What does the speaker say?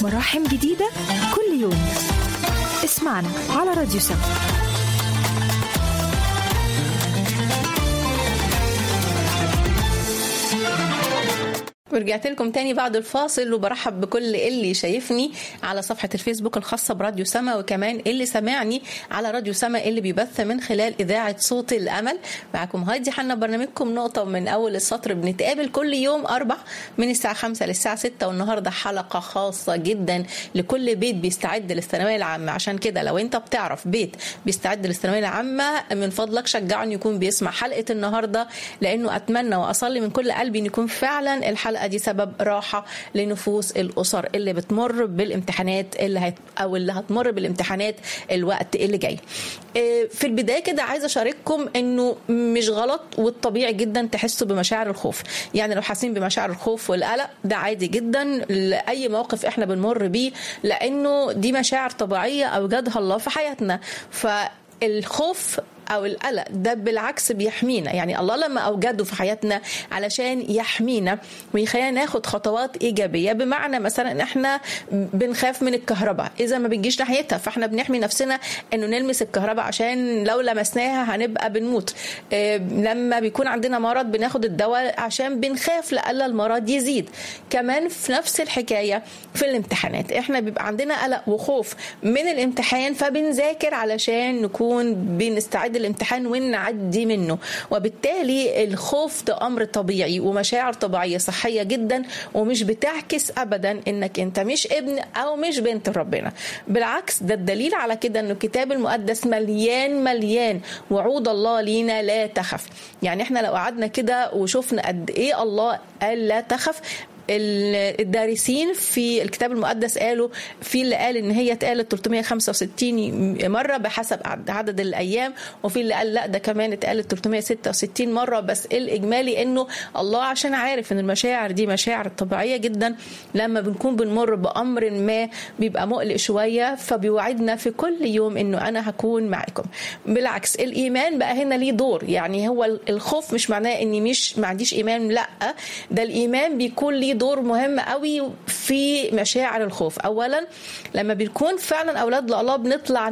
مراحم جديدة كل يوم اسمعنا على راديو سما ورجعت لكم تاني بعد الفاصل وبرحب بكل اللي شايفني على صفحة الفيسبوك الخاصة براديو سما وكمان اللي سمعني على راديو سما اللي بيبث من خلال إذاعة صوت الأمل معكم هايدي حنا برنامجكم نقطة من أول السطر بنتقابل كل يوم أربع من الساعة خمسة للساعة ستة والنهاردة حلقة خاصة جدا لكل بيت بيستعد للثانوية العامة عشان كده لو أنت بتعرف بيت بيستعد للثانوية العامة من فضلك شجعه إنه يكون بيسمع حلقة النهاردة لأنه أتمنى وأصلي من كل قلبي إن يكون فعلا الحلقة دي سبب راحة لنفوس الأسر اللي بتمر بالامتحانات اللي هت أو اللي هتمر بالامتحانات الوقت اللي جاي. في البداية كده عايزة أشارككم إنه مش غلط والطبيعي جدا تحسوا بمشاعر الخوف، يعني لو حاسين بمشاعر الخوف والقلق ده عادي جدا لأي موقف إحنا بنمر بيه لأنه دي مشاعر طبيعية أوجدها الله في حياتنا، فالخوف او القلق ده بالعكس بيحمينا يعني الله لما اوجده في حياتنا علشان يحمينا ويخلينا ناخد خطوات ايجابيه بمعنى مثلا احنا بنخاف من الكهرباء اذا ما بنجيش ناحيتها فاحنا بنحمي نفسنا انه نلمس الكهرباء عشان لو لمسناها هنبقى بنموت إيه لما بيكون عندنا مرض بناخد الدواء عشان بنخاف لألا المرض يزيد كمان في نفس الحكايه في الامتحانات احنا بيبقى عندنا قلق وخوف من الامتحان فبنذاكر علشان نكون بنستعد الامتحان ونعدي منه وبالتالي الخوف ده امر طبيعي ومشاعر طبيعيه صحيه جدا ومش بتعكس ابدا انك انت مش ابن او مش بنت ربنا بالعكس ده الدليل على كده انه الكتاب المقدس مليان مليان وعود الله لينا لا تخف يعني احنا لو قعدنا كده وشفنا قد ايه الله قال لا تخف الدارسين في الكتاب المقدس قالوا في اللي قال ان هي اتقالت 365 مره بحسب عدد الايام وفي اللي قال لا ده كمان اتقالت 366 مره بس الاجمالي انه الله عشان عارف ان المشاعر دي مشاعر طبيعيه جدا لما بنكون بنمر بامر ما بيبقى مقلق شويه فبيوعدنا في كل يوم انه انا هكون معاكم بالعكس الايمان بقى هنا ليه دور يعني هو الخوف مش معناه اني مش ما عنديش ايمان لا ده الايمان بيكون ليه دور مهم قوي في مشاعر الخوف اولا لما بنكون فعلا اولاد الله بنطلع